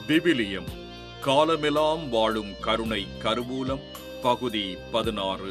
விவிலியம் காலமெல்லாம் வாழும் கருணை கருவூலம் பகுதி பதினாறு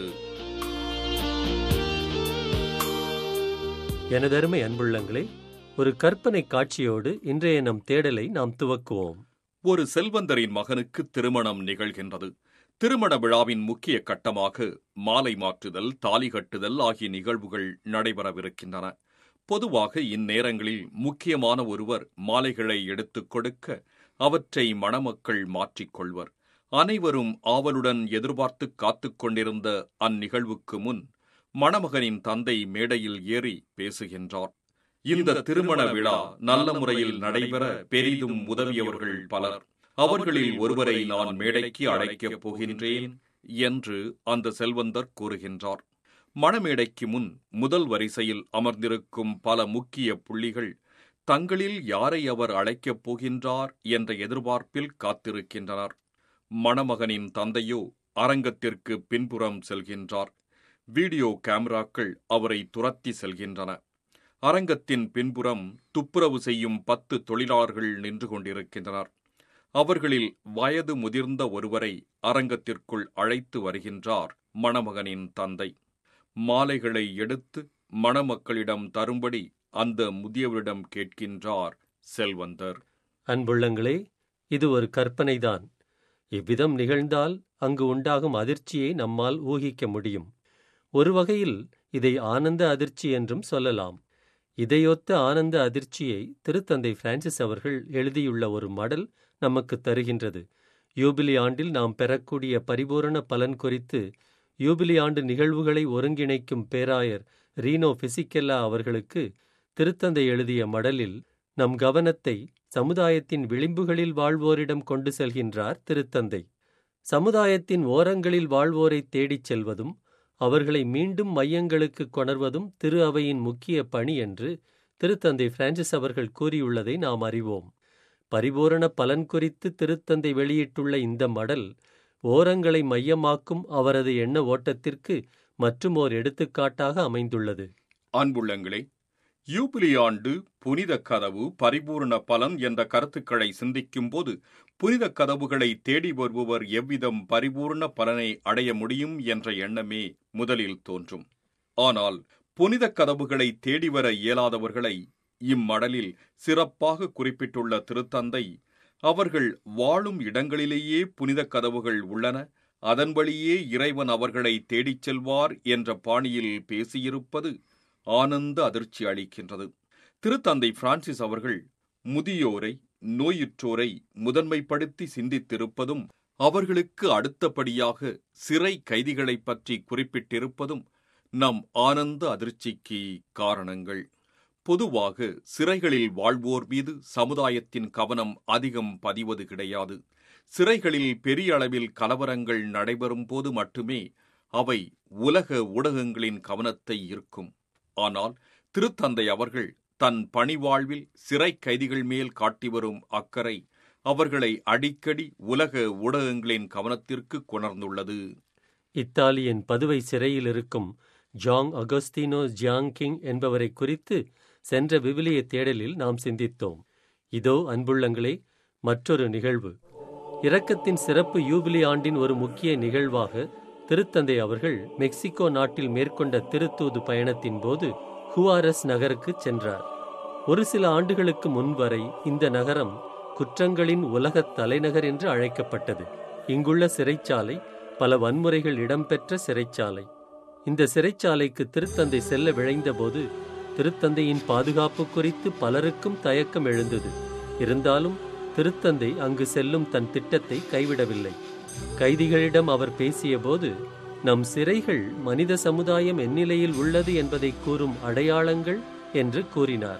எனதருமை அன்புள்ளங்களே ஒரு கற்பனை காட்சியோடு இன்றைய நம் தேடலை நாம் துவக்குவோம் ஒரு செல்வந்தரின் மகனுக்கு திருமணம் நிகழ்கின்றது திருமண விழாவின் முக்கிய கட்டமாக மாலை மாற்றுதல் தாலி கட்டுதல் ஆகிய நிகழ்வுகள் நடைபெறவிருக்கின்றன பொதுவாக இந்நேரங்களில் முக்கியமான ஒருவர் மாலைகளை எடுத்துக் கொடுக்க அவற்றை மணமக்கள் மாற்றிக்கொள்வர் அனைவரும் ஆவலுடன் எதிர்பார்த்து காத்துக் கொண்டிருந்த அந்நிகழ்வுக்கு முன் மணமகனின் தந்தை மேடையில் ஏறி பேசுகின்றார் இந்த திருமண விழா நல்ல முறையில் நடைபெற பெரிதும் உதவியவர்கள் பலர் அவர்களில் ஒருவரை நான் மேடைக்கு அழைக்கப் போகின்றேன் என்று அந்த செல்வந்தர் கூறுகின்றார் மணமேடைக்கு முன் முதல் வரிசையில் அமர்ந்திருக்கும் பல முக்கிய புள்ளிகள் தங்களில் யாரை அவர் அழைக்கப் போகின்றார் என்ற எதிர்பார்ப்பில் காத்திருக்கின்றனர் மணமகனின் தந்தையோ அரங்கத்திற்கு பின்புறம் செல்கின்றார் வீடியோ கேமராக்கள் அவரை துரத்தி செல்கின்றன அரங்கத்தின் பின்புறம் துப்புரவு செய்யும் பத்து தொழிலாளர்கள் நின்று கொண்டிருக்கின்றனர் அவர்களில் வயது முதிர்ந்த ஒருவரை அரங்கத்திற்குள் அழைத்து வருகின்றார் மணமகனின் தந்தை மாலைகளை எடுத்து மணமக்களிடம் தரும்படி அந்த முதியவரிடம் கேட்கின்றார் செல்வந்தர் அன்புள்ளங்களே இது ஒரு கற்பனைதான் இவ்விதம் நிகழ்ந்தால் அங்கு உண்டாகும் அதிர்ச்சியை நம்மால் ஊகிக்க முடியும் ஒரு வகையில் இதை ஆனந்த அதிர்ச்சி என்றும் சொல்லலாம் இதையொத்த ஆனந்த அதிர்ச்சியை திருத்தந்தை பிரான்சிஸ் அவர்கள் எழுதியுள்ள ஒரு மடல் நமக்கு தருகின்றது யூபிலி ஆண்டில் நாம் பெறக்கூடிய பரிபூரண பலன் குறித்து யூபிலி ஆண்டு நிகழ்வுகளை ஒருங்கிணைக்கும் பேராயர் ரீனோ பிசிக்கெல்லா அவர்களுக்கு திருத்தந்தை எழுதிய மடலில் நம் கவனத்தை சமுதாயத்தின் விளிம்புகளில் வாழ்வோரிடம் கொண்டு செல்கின்றார் திருத்தந்தை சமுதாயத்தின் ஓரங்களில் வாழ்வோரை தேடிச் செல்வதும் அவர்களை மீண்டும் மையங்களுக்கு கொணர்வதும் திரு அவையின் முக்கிய பணி என்று திருத்தந்தை பிரான்சிஸ் அவர்கள் கூறியுள்ளதை நாம் அறிவோம் பரிபூரண பலன் குறித்து திருத்தந்தை வெளியிட்டுள்ள இந்த மடல் ஓரங்களை மையமாக்கும் அவரது எண்ண ஓட்டத்திற்கு மற்றும் ஓர் எடுத்துக்காட்டாக அமைந்துள்ளது அன்புள்ளங்களே யூபிலி ஆண்டு புனித கதவு பரிபூர்ண பலன் என்ற கருத்துக்களை சிந்திக்கும்போது புனித கதவுகளை தேடி வருபவர் எவ்விதம் பரிபூர்ண பலனை அடைய முடியும் என்ற எண்ணமே முதலில் தோன்றும் ஆனால் புனித கதவுகளை தேடி வர இயலாதவர்களை இம்மடலில் சிறப்பாக குறிப்பிட்டுள்ள திருத்தந்தை அவர்கள் வாழும் இடங்களிலேயே புனித கதவுகள் உள்ளன அதன் வழியே இறைவன் அவர்களை தேடிச் செல்வார் என்ற பாணியில் பேசியிருப்பது ஆனந்த அதிர்ச்சி அளிக்கின்றது திருத்தந்தை பிரான்சிஸ் அவர்கள் முதியோரை நோயுற்றோரை முதன்மைப்படுத்தி சிந்தித்திருப்பதும் அவர்களுக்கு அடுத்தபடியாக சிறை கைதிகளைப் பற்றி குறிப்பிட்டிருப்பதும் நம் ஆனந்த அதிர்ச்சிக்கு காரணங்கள் பொதுவாக சிறைகளில் வாழ்வோர் மீது சமுதாயத்தின் கவனம் அதிகம் பதிவது கிடையாது சிறைகளில் பெரிய அளவில் கலவரங்கள் நடைபெறும் போது மட்டுமே அவை உலக ஊடகங்களின் கவனத்தை ஈர்க்கும் ஆனால் திருத்தந்தை அவர்கள் தன் பணிவாழ்வில் சிறை கைதிகள் மேல் காட்டி வரும் அக்கறை அவர்களை அடிக்கடி உலக ஊடகங்களின் கவனத்திற்கு கொணர்ந்துள்ளது இத்தாலியின் பதுவை சிறையில் இருக்கும் ஜாங் அகஸ்டினோ ஜியாங் கிங் என்பவரை குறித்து சென்ற விவிலிய தேடலில் நாம் சிந்தித்தோம் இதோ அன்புள்ளங்களே மற்றொரு நிகழ்வு இரக்கத்தின் சிறப்பு யூபிலி ஆண்டின் ஒரு முக்கிய நிகழ்வாக திருத்தந்தை அவர்கள் மெக்சிகோ நாட்டில் மேற்கொண்ட திருத்தூது பயணத்தின் போது ஹுவாரஸ் நகருக்கு சென்றார் ஒரு சில ஆண்டுகளுக்கு முன்வரை இந்த நகரம் குற்றங்களின் உலகத் தலைநகர் என்று அழைக்கப்பட்டது இங்குள்ள சிறைச்சாலை பல வன்முறைகள் இடம்பெற்ற சிறைச்சாலை இந்த சிறைச்சாலைக்கு திருத்தந்தை செல்ல விழைந்தபோது திருத்தந்தையின் பாதுகாப்பு குறித்து பலருக்கும் தயக்கம் எழுந்தது இருந்தாலும் திருத்தந்தை அங்கு செல்லும் தன் திட்டத்தை கைவிடவில்லை கைதிகளிடம் அவர் பேசியபோது நம் சிறைகள் மனித சமுதாயம் எந்நிலையில் உள்ளது என்பதை கூறும் அடையாளங்கள் என்று கூறினார்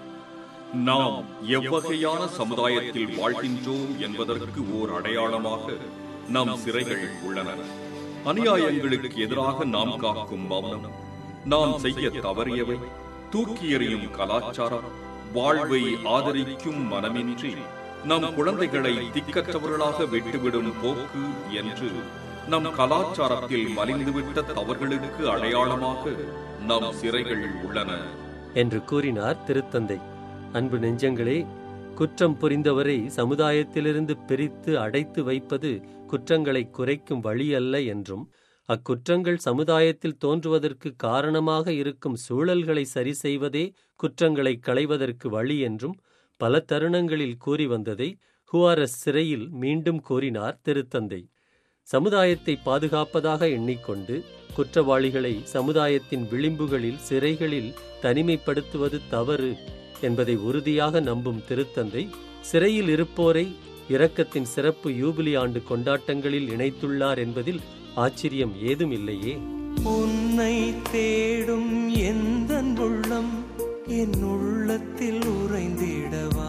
நாம் எவ்வகையான சமுதாயத்தில் வாழ்கின்றோம் என்பதற்கு ஓர் அடையாளமாக நம் சிறைகள் உள்ளன அநியாயங்களுக்கு எதிராக நாம் காக்கும் மௌனம் நாம் செய்ய தவறியவை தூக்கி எறியும் கலாச்சாரம் வாழ்வை ஆதரிக்கும் மனமின்றி நம் குழந்தைகளை திக்கற்றவர்களாக விட்டுவிடும் போக்கு என்று நம் கலாச்சாரத்தில் மலிந்துவிட்ட தவறுகளுக்கு அடையாளமாக நம் சிறைகள் உள்ளன என்று கூறினார் திருத்தந்தை அன்பு நெஞ்சங்களே குற்றம் புரிந்தவரை சமுதாயத்திலிருந்து பிரித்து அடைத்து வைப்பது குற்றங்களை குறைக்கும் வழி அல்ல என்றும் அக்குற்றங்கள் சமுதாயத்தில் தோன்றுவதற்கு காரணமாக இருக்கும் சூழல்களை சரி செய்வதே குற்றங்களை களைவதற்கு வழி என்றும் பல தருணங்களில் கூறி வந்ததை ஹுவாரஸ் சிறையில் மீண்டும் கூறினார் திருத்தந்தை சமுதாயத்தை பாதுகாப்பதாக எண்ணிக்கொண்டு குற்றவாளிகளை சமுதாயத்தின் விளிம்புகளில் சிறைகளில் தனிமைப்படுத்துவது தவறு என்பதை உறுதியாக நம்பும் திருத்தந்தை சிறையில் இருப்போரை இரக்கத்தின் சிறப்பு யூபிலி ஆண்டு கொண்டாட்டங்களில் இணைத்துள்ளார் என்பதில் ஆச்சரியம் ஏதும் இல்லையே உன்னை தேடும் எந்த உள்ளம் என் உள்ளத்தில் உறைந்திடவா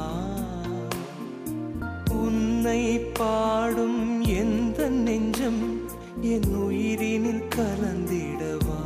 உன்னை பாடும் எந்த நெஞ்சம் என் உயிரினில் கலந்திடவா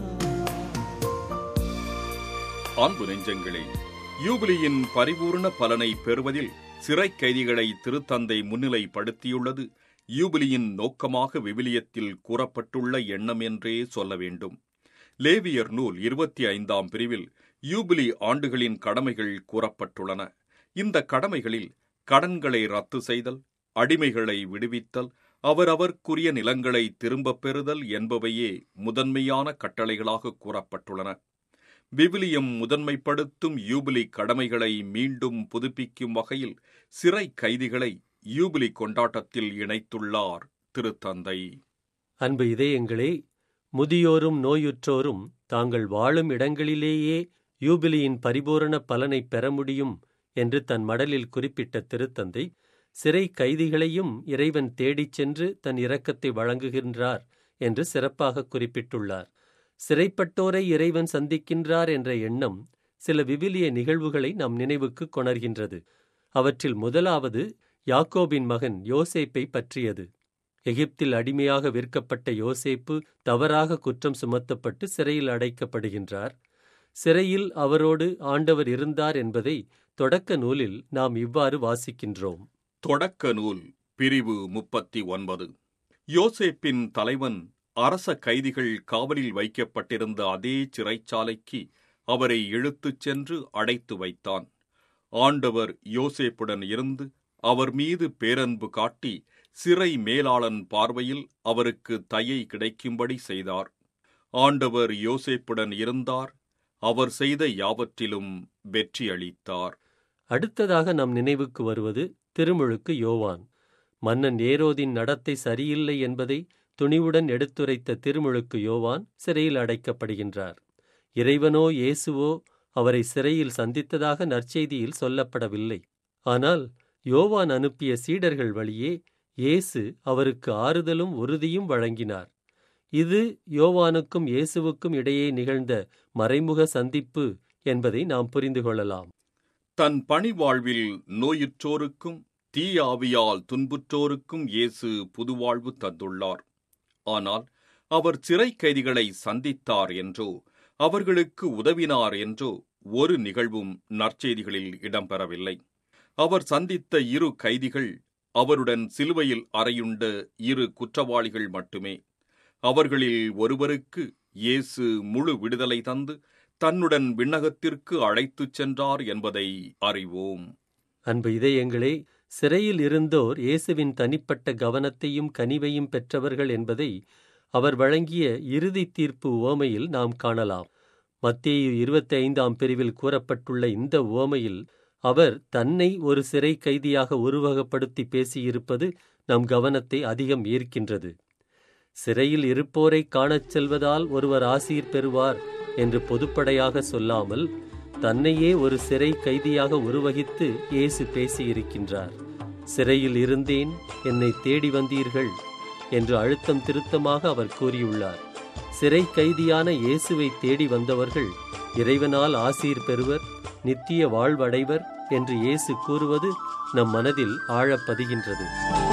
அன்பு நெஞ்சங்களே யூபிலியின் பரிபூர்ண பலனை பெறுவதில் சிறை கைதிகளை திருத்தந்தை முன்னிலைப்படுத்தியுள்ளது யூபிலியின் நோக்கமாக விவிலியத்தில் கூறப்பட்டுள்ள எண்ணம் என்றே சொல்ல வேண்டும் லேவியர் நூல் இருபத்தி ஐந்தாம் பிரிவில் யூபிலி ஆண்டுகளின் கடமைகள் கூறப்பட்டுள்ளன இந்த கடமைகளில் கடன்களை ரத்து செய்தல் அடிமைகளை விடுவித்தல் அவரவர்க்குரிய நிலங்களை திரும்பப் பெறுதல் என்பவையே முதன்மையான கட்டளைகளாக கூறப்பட்டுள்ளன விவிலியம் முதன்மைப்படுத்தும் யூபிலி கடமைகளை மீண்டும் புதுப்பிக்கும் வகையில் சிறை கைதிகளை யூபிலி கொண்டாட்டத்தில் இணைத்துள்ளார் திருத்தந்தை அன்பு இதயங்களே முதியோரும் நோயுற்றோரும் தாங்கள் வாழும் இடங்களிலேயே யூபிலியின் பரிபூரண பலனை பெற முடியும் என்று தன் மடலில் குறிப்பிட்ட திருத்தந்தை சிறை கைதிகளையும் இறைவன் தேடிச் சென்று தன் இரக்கத்தை வழங்குகின்றார் என்று சிறப்பாக குறிப்பிட்டுள்ளார் சிறைப்பட்டோரை இறைவன் சந்திக்கின்றார் என்ற எண்ணம் சில விவிலிய நிகழ்வுகளை நம் நினைவுக்கு கொணர்கின்றது அவற்றில் முதலாவது யாக்கோபின் மகன் யோசேப்பை பற்றியது எகிப்தில் அடிமையாக விற்கப்பட்ட யோசேப்பு தவறாக குற்றம் சுமத்தப்பட்டு சிறையில் அடைக்கப்படுகின்றார் சிறையில் அவரோடு ஆண்டவர் இருந்தார் என்பதை தொடக்க நூலில் நாம் இவ்வாறு வாசிக்கின்றோம் தொடக்க நூல் பிரிவு முப்பத்தி ஒன்பது யோசேப்பின் தலைவன் அரச கைதிகள் காவலில் வைக்கப்பட்டிருந்த அதே சிறைச்சாலைக்கு அவரை இழுத்துச் சென்று அடைத்து வைத்தான் ஆண்டவர் யோசேப்புடன் இருந்து அவர் மீது பேரன்பு காட்டி சிறை மேலாளன் பார்வையில் அவருக்கு தயை கிடைக்கும்படி செய்தார் ஆண்டவர் யோசேப்புடன் இருந்தார் அவர் செய்த யாவற்றிலும் வெற்றியளித்தார் அடுத்ததாக நம் நினைவுக்கு வருவது திருமுழுக்கு யோவான் மன்னன் ஏரோதின் நடத்தை சரியில்லை என்பதை துணிவுடன் எடுத்துரைத்த திருமுழுக்கு யோவான் சிறையில் அடைக்கப்படுகின்றார் இறைவனோ இயேசுவோ அவரை சிறையில் சந்தித்ததாக நற்செய்தியில் சொல்லப்படவில்லை ஆனால் யோவான் அனுப்பிய சீடர்கள் வழியே இயேசு அவருக்கு ஆறுதலும் உறுதியும் வழங்கினார் இது யோவானுக்கும் இயேசுவுக்கும் இடையே நிகழ்ந்த மறைமுக சந்திப்பு என்பதை நாம் புரிந்து கொள்ளலாம் தன் பணி வாழ்வில் நோயுற்றோருக்கும் தீயாவியால் துன்புற்றோருக்கும் இயேசு புதுவாழ்வு தந்துள்ளார் ஆனால் அவர் சிறை கைதிகளை சந்தித்தார் என்றோ அவர்களுக்கு உதவினார் என்றோ ஒரு நிகழ்வும் நற்செய்திகளில் இடம்பெறவில்லை அவர் சந்தித்த இரு கைதிகள் அவருடன் சிலுவையில் அறையுண்ட இரு குற்றவாளிகள் மட்டுமே அவர்களில் ஒருவருக்கு இயேசு முழு விடுதலை தந்து தன்னுடன் விண்ணகத்திற்கு அழைத்துச் சென்றார் என்பதை அறிவோம் அன்பு இதயங்களே சிறையில் இருந்தோர் இயேசுவின் தனிப்பட்ட கவனத்தையும் கனிவையும் பெற்றவர்கள் என்பதை அவர் வழங்கிய இறுதி தீர்ப்பு உவமையில் நாம் காணலாம் மத்தேயு இருபத்தி ஐந்தாம் பிரிவில் கூறப்பட்டுள்ள இந்த உவமையில் அவர் தன்னை ஒரு சிறை கைதியாக உருவகப்படுத்தி பேசியிருப்பது நம் கவனத்தை அதிகம் ஈர்க்கின்றது சிறையில் இருப்போரை காணச் செல்வதால் ஒருவர் ஆசீர் பெறுவார் என்று பொதுப்படையாக சொல்லாமல் தன்னையே ஒரு சிறை கைதியாக உருவகித்து இயேசு பேசியிருக்கின்றார் சிறையில் இருந்தேன் என்னை தேடி வந்தீர்கள் என்று அழுத்தம் திருத்தமாக அவர் கூறியுள்ளார் சிறை கைதியான இயேசுவை தேடி வந்தவர்கள் இறைவனால் ஆசீர் பெறுவர் நித்திய வாழ்வடைவர் என்று இயேசு கூறுவது நம் மனதில் ஆழப் பதிகின்றது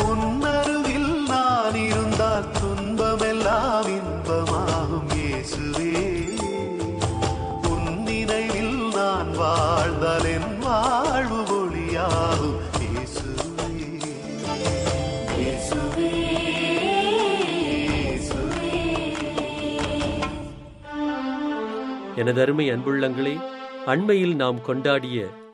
உன்னருகில் நான் இருந்தால் துன்பமெல்லாம் இன்பமாகும் இயேசுவே உன் நினைவில் நான் வாழ்ந்தால் என் வாழ்வு ஒளியாகும் இயேசுவே இயேசுவே இயேசுவே எனதருமை அன்புள்ளங்களே அண்மையில் நாம் கொண்டாடிய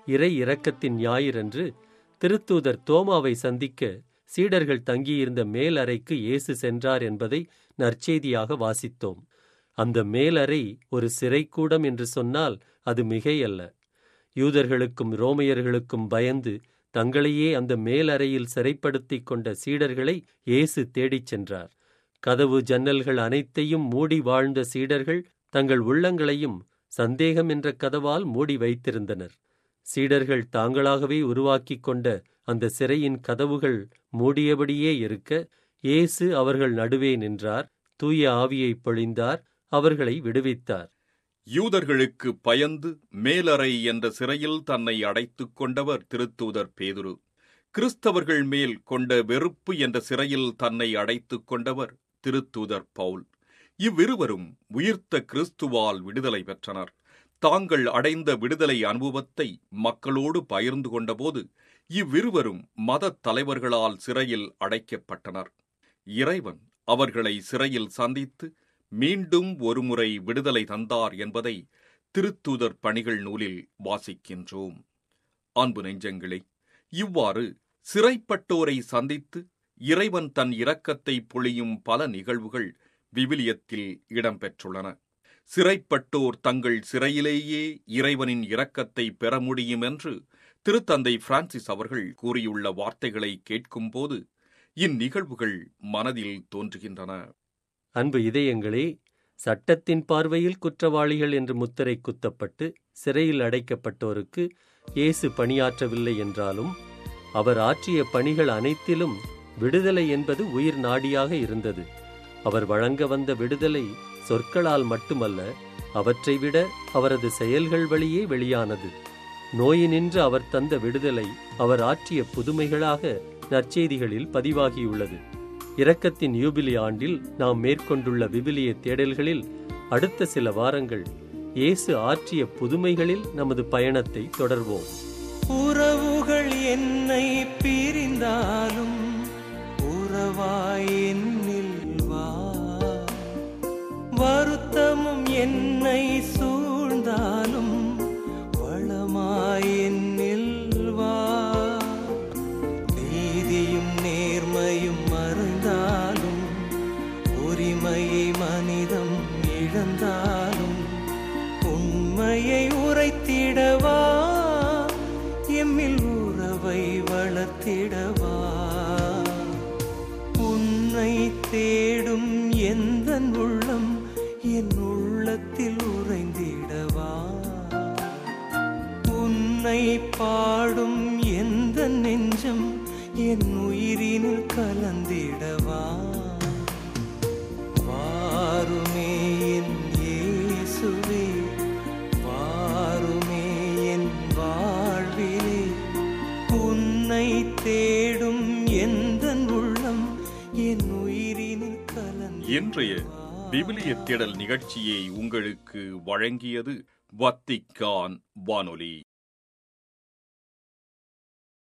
இறை இரக்கத்தின் ஞாயிறன்று திருத்தூதர் தோமாவை சந்திக்க சீடர்கள் தங்கியிருந்த மேல் அறைக்கு இயேசு சென்றார் என்பதை நற்செய்தியாக வாசித்தோம் அந்த மேலறை ஒரு சிறைக்கூடம் என்று சொன்னால் அது மிகையல்ல யூதர்களுக்கும் ரோமையர்களுக்கும் பயந்து தங்களையே அந்த மேலறையில் சிறைப்படுத்திக் கொண்ட சீடர்களை இயேசு தேடிச் சென்றார் கதவு ஜன்னல்கள் அனைத்தையும் மூடி வாழ்ந்த சீடர்கள் தங்கள் உள்ளங்களையும் சந்தேகம் என்ற கதவால் மூடி வைத்திருந்தனர் சீடர்கள் தாங்களாகவே உருவாக்கிக் கொண்ட அந்த சிறையின் கதவுகள் மூடியபடியே இருக்க இயேசு அவர்கள் நடுவே நின்றார் தூய ஆவியை பொழிந்தார் அவர்களை விடுவித்தார் யூதர்களுக்கு பயந்து மேலறை என்ற சிறையில் தன்னை அடைத்துக் கொண்டவர் திருத்தூதர் பேதுரு கிறிஸ்தவர்கள் மேல் கொண்ட வெறுப்பு என்ற சிறையில் தன்னை அடைத்துக் கொண்டவர் திருத்தூதர் பவுல் இவ்விருவரும் உயிர்த்த கிறிஸ்துவால் விடுதலை பெற்றனர் தாங்கள் அடைந்த விடுதலை அனுபவத்தை மக்களோடு பகிர்ந்து கொண்டபோது இவ்விருவரும் மதத் தலைவர்களால் சிறையில் அடைக்கப்பட்டனர் இறைவன் அவர்களை சிறையில் சந்தித்து மீண்டும் ஒருமுறை விடுதலை தந்தார் என்பதை திருத்தூதர் பணிகள் நூலில் வாசிக்கின்றோம் அன்பு நெஞ்சங்களே இவ்வாறு சிறைப்பட்டோரை சந்தித்து இறைவன் தன் இரக்கத்தை பொழியும் பல நிகழ்வுகள் விவிலியத்தில் இடம்பெற்றுள்ளன சிறைப்பட்டோர் தங்கள் சிறையிலேயே இறைவனின் இரக்கத்தை பெற முடியும் என்று திருத்தந்தை பிரான்சிஸ் அவர்கள் கூறியுள்ள வார்த்தைகளை கேட்கும்போது இந்நிகழ்வுகள் மனதில் தோன்றுகின்றன அன்பு இதயங்களே சட்டத்தின் பார்வையில் குற்றவாளிகள் என்று முத்திரை குத்தப்பட்டு சிறையில் அடைக்கப்பட்டோருக்கு இயேசு பணியாற்றவில்லை என்றாலும் அவர் ஆற்றிய பணிகள் அனைத்திலும் விடுதலை என்பது உயிர் நாடியாக இருந்தது அவர் வழங்க வந்த விடுதலை சொற்களால் மட்டுமல்ல அவற்றை விட அவரது செயல்கள் வழியே வெளியானது நோயினின்று அவர் தந்த விடுதலை அவர் ஆற்றிய புதுமைகளாக நற்செய்திகளில் பதிவாகியுள்ளது இரக்கத்தின் யூபிலி ஆண்டில் நாம் மேற்கொண்டுள்ள விவிலிய தேடல்களில் அடுத்த சில வாரங்கள் இயேசு ஆற்றிய புதுமைகளில் நமது பயணத்தை தொடர்வோம் உறவுகள் என்னை பிரிந்தாலும் உறவாய் என்னில் வா வருத்தமும் என்னை சூழ்ந்தாலும் வளமாய் என்னில் வா நீதியும் நேர்மையும் மறைந்தாலும் உரிமையை மனிதம் இழந்தாலும் உண்மையை உரைத்திடவா எம்மில் உறவை வளர்த்திடவா உன்னை தேடும் எந்த உள்ளம் என் உள்ளத்தில் உறைந்திடவா உன்னை பாடும் எந்த நெஞ்சம் என் உயிரினில் கலந்திடவா வாருமே என் இயேசுவே வாருமே என் வாழ்விலே உன்னை தேடும் எந்த உள்ளம் என் உயிரினில் கலந்து இன்றைய விவிலிய தேடல் நிகழ்ச்சியை உங்களுக்கு வழங்கியது வத்திக்கான் வானொலி